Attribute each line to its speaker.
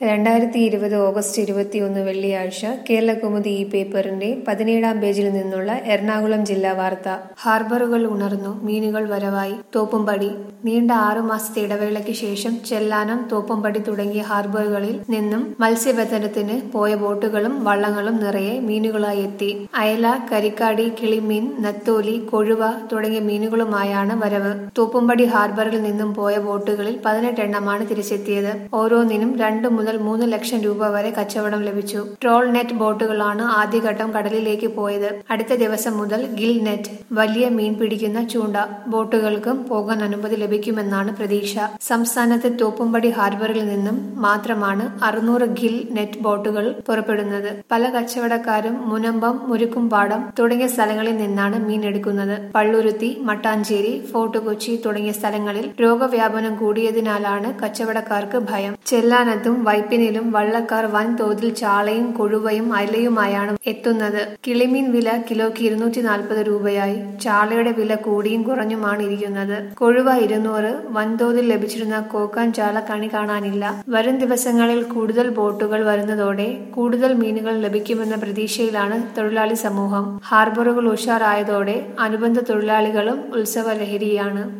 Speaker 1: രണ്ടായിരത്തി ഇരുപത് ഓഗസ്റ്റ് ഇരുപത്തിയൊന്ന് വെള്ളിയാഴ്ച കേരളകൗമുദി ഈ പേപ്പറിന്റെ പതിനേഴാം പേജിൽ നിന്നുള്ള എറണാകുളം ജില്ലാ വാർത്ത ഹാർബറുകൾ ഉണർന്നു മീനുകൾ വരവായി തോപ്പുംപടി നീണ്ട ആറു മാസത്തെ ഇടവേളയ്ക്ക് ശേഷം ചെല്ലാനം തോപ്പുംപടി തുടങ്ങിയ ഹാർബറുകളിൽ നിന്നും മത്സ്യബന്ധനത്തിന് പോയ ബോട്ടുകളും വള്ളങ്ങളും നിറയെ മീനുകളായി എത്തി അയല കരിക്കാടി കിളിമീൻ നത്തോലി കൊഴുവ തുടങ്ങിയ മീനുകളുമായാണ് വരവ് തോപ്പുംപടി ഹാർബറിൽ നിന്നും പോയ ബോട്ടുകളിൽ പതിനെട്ട് എണ്ണമാണ് തിരിച്ചെത്തിയത് ഓരോന്നിനും രണ്ട് മുതൽ മൂന്ന് ലക്ഷം രൂപ വരെ കച്ചവടം ലഭിച്ചു ട്രോൾ നെറ്റ് ബോട്ടുകളാണ് ആദ്യഘട്ടം കടലിലേക്ക് പോയത് അടുത്ത ദിവസം മുതൽ ഗിൽ നെറ്റ് വലിയ മീൻ പിടിക്കുന്ന ചൂണ്ട ബോട്ടുകൾക്കും പോകാൻ അനുമതി ലഭിക്കുമെന്നാണ് പ്രതീക്ഷ സംസ്ഥാനത്ത് തോപ്പുംപടി ഹാർബറിൽ നിന്നും മാത്രമാണ് അറുന്നൂറ് ഗിൽ നെറ്റ് ബോട്ടുകൾ പുറപ്പെടുന്നത് പല കച്ചവടക്കാരും മുനമ്പം മുരുക്കുംപാടം തുടങ്ങിയ സ്ഥലങ്ങളിൽ നിന്നാണ് മീൻ എടുക്കുന്നത് പള്ളുരുത്തി മട്ടാഞ്ചേരി ഫോർട്ട് കൊച്ചി തുടങ്ങിയ സ്ഥലങ്ങളിൽ രോഗവ്യാപനം കൂടിയതിനാലാണ് കച്ചവടക്കാർക്ക് ഭയം ചെല്ലാനത്തും വൈപ്പിനിലും വള്ളക്കാർ വൻതോതിൽ ചാളയും കൊഴുവയും അയലയുമായാണ് എത്തുന്നത് കിളിമീൻ വില കിലോയ്ക്ക് ഇരുന്നൂറ്റി നാൽപ്പത് രൂപയായി ചാളയുടെ വില കൂടിയും കുറഞ്ഞുമാണ് ഇരിക്കുന്നത് കൊഴുവ ഇരുന്നൂറ് വൻതോതിൽ ലഭിച്ചിരുന്ന കോക്കാൻ ചാള കണി കാണാനില്ല വരും ദിവസങ്ങളിൽ കൂടുതൽ ബോട്ടുകൾ വരുന്നതോടെ കൂടുതൽ മീനുകൾ ലഭിക്കുമെന്ന പ്രതീക്ഷയിലാണ് തൊഴിലാളി സമൂഹം ഹാർബറുകൾ ഉഷാറായതോടെ അനുബന്ധ തൊഴിലാളികളും ഉത്സവ ലഹരിയാണ്